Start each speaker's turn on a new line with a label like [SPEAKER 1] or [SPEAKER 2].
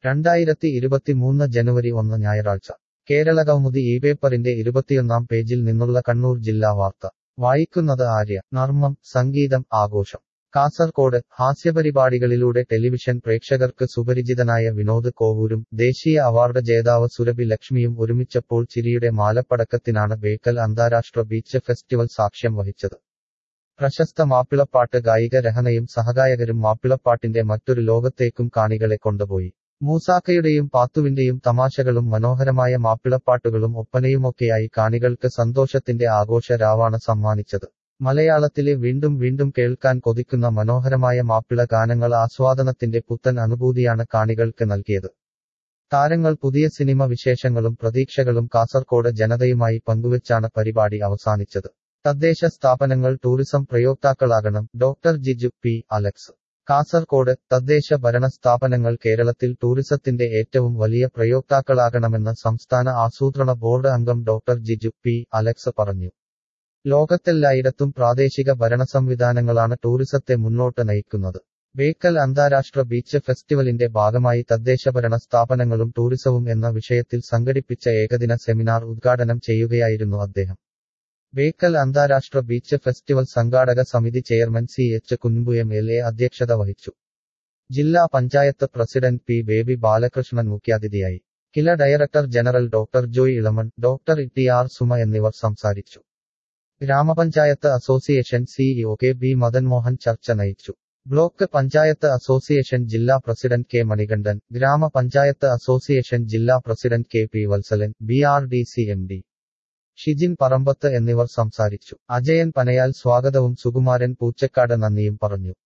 [SPEAKER 1] രണ്ടായിരത്തി ഇരുപത്തിമൂന്ന് ജനുവരി ഒന്ന് ഞായറാഴ്ച കേരള കൗമുദി ഈ പേപ്പറിന്റെ ഇരുപത്തിയൊന്നാം പേജിൽ നിന്നുള്ള കണ്ണൂർ ജില്ലാ വാർത്ത വായിക്കുന്നത് ആര്യ നർമ്മം സംഗീതം ആഘോഷം കാസർകോട് ഹാസ്യപരിപാടികളിലൂടെ ടെലിവിഷൻ പ്രേക്ഷകർക്ക് സുപരിചിതനായ വിനോദ് കോവൂരും ദേശീയ അവാർഡ് ജേതാവ് സുരഭി ലക്ഷ്മിയും ഒരുമിച്ചപ്പോൾ ചിരിയുടെ മാലപ്പടക്കത്തിനാണ് ബേക്കൽ അന്താരാഷ്ട്ര ബീച്ച് ഫെസ്റ്റിവൽ സാക്ഷ്യം വഹിച്ചത് പ്രശസ്ത മാപ്പിളപ്പാട്ട് ഗായിക രഹനയും സഹഗായകരും മാപ്പിളപ്പാട്ടിന്റെ മറ്റൊരു ലോകത്തേക്കും കാണികളെ കൊണ്ടുപോയി മൂസാക്കയുടെയും പാത്തുവിന്റെയും തമാശകളും മനോഹരമായ മാപ്പിളപ്പാട്ടുകളും ഒപ്പനയുമൊക്കെയായി കാണികൾക്ക് സന്തോഷത്തിന്റെ ആഘോഷ രാവാണ് സമ്മാനിച്ചത് മലയാളത്തിലെ വീണ്ടും വീണ്ടും കേൾക്കാൻ കൊതിക്കുന്ന മനോഹരമായ മാപ്പിള ഗാനങ്ങൾ ആസ്വാദനത്തിന്റെ പുത്തൻ അനുഭൂതിയാണ് കാണികൾക്ക് നൽകിയത് താരങ്ങൾ പുതിയ സിനിമ വിശേഷങ്ങളും പ്രതീക്ഷകളും കാസർകോട് ജനതയുമായി പങ്കുവച്ചാണ് പരിപാടി അവസാനിച്ചത് തദ്ദേശ സ്ഥാപനങ്ങൾ ടൂറിസം പ്രയോക്താക്കളാകണം doctor Jiju P Alex Kasaragod തദ്ദേശ ഭരണ സ്ഥാപനങ്ങൾ കേരളത്തിൽ ടൂറിസത്തിന്റെ ഏറ്റവും വലിയ പ്രയോക്താക്കളാകണമെന്ന് സംസ്ഥാന ആസൂത്രണ ബോർഡ് അംഗം ഡോക്ടർ ജിജു പി അലക്സ് പറഞ്ഞു ലോകത്തെല്ലായിടത്തും പ്രാദേശിക ഭരണ സംവിധാനങ്ങളാണ് ടൂറിസത്തെ മുന്നോട്ട് നയിക്കുന്നത് ബേക്കൽ അന്താരാഷ്ട്ര ബീച്ച് ഫെസ്റ്റിവലിന്റെ ഭാഗമായി തദ്ദേശഭരണ സ്ഥാപനങ്ങളും ടൂറിസവും എന്ന വിഷയത്തിൽ സംഘടിപ്പിച്ച ഏകദിന സെമിനാർ ഉദ്ഘാടനം ചെയ്യുകയായിരുന്നു അദ്ദേഹം ബേക്കൽ അന്താരാഷ്ട്ര ബീച്ച് ഫെസ്റ്റിവൽ സംഘാടക സമിതി chairman C H Kunpu M L A അധ്യക്ഷത വഹിച്ചു ജില്ലാ പഞ്ചായത്ത് പ്രസിഡന്റ് പി ബേബി ബാലകൃഷ്ണൻ മുഖ്യാതിഥിയായി Kila director general doctor Joy Elamon doctor T R Suma എന്നിവർ സംസാരിച്ചു ഗ്രാമപഞ്ചായത്ത് association CEO K B Madan Mohan ചർച്ച നയിച്ചു ബ്ലോക്ക് പഞ്ചായത്ത് അസോസിയേഷൻ ജില്ലാ പ്രസിഡന്റ് കെ മണികണ്ഠൻ ഗ്രാമപഞ്ചായത്ത് അസോസിയേഷൻ ജില്ലാ president K P Valsalan B R D C M D Shijin Parambath എന്നിവർ സംസാരിച്ചു അജയൻ പനയാൽ സ്വാഗതവും സുകുമാരൻ പൂച്ചക്കാട് നന്ദിയും പറഞ്ഞു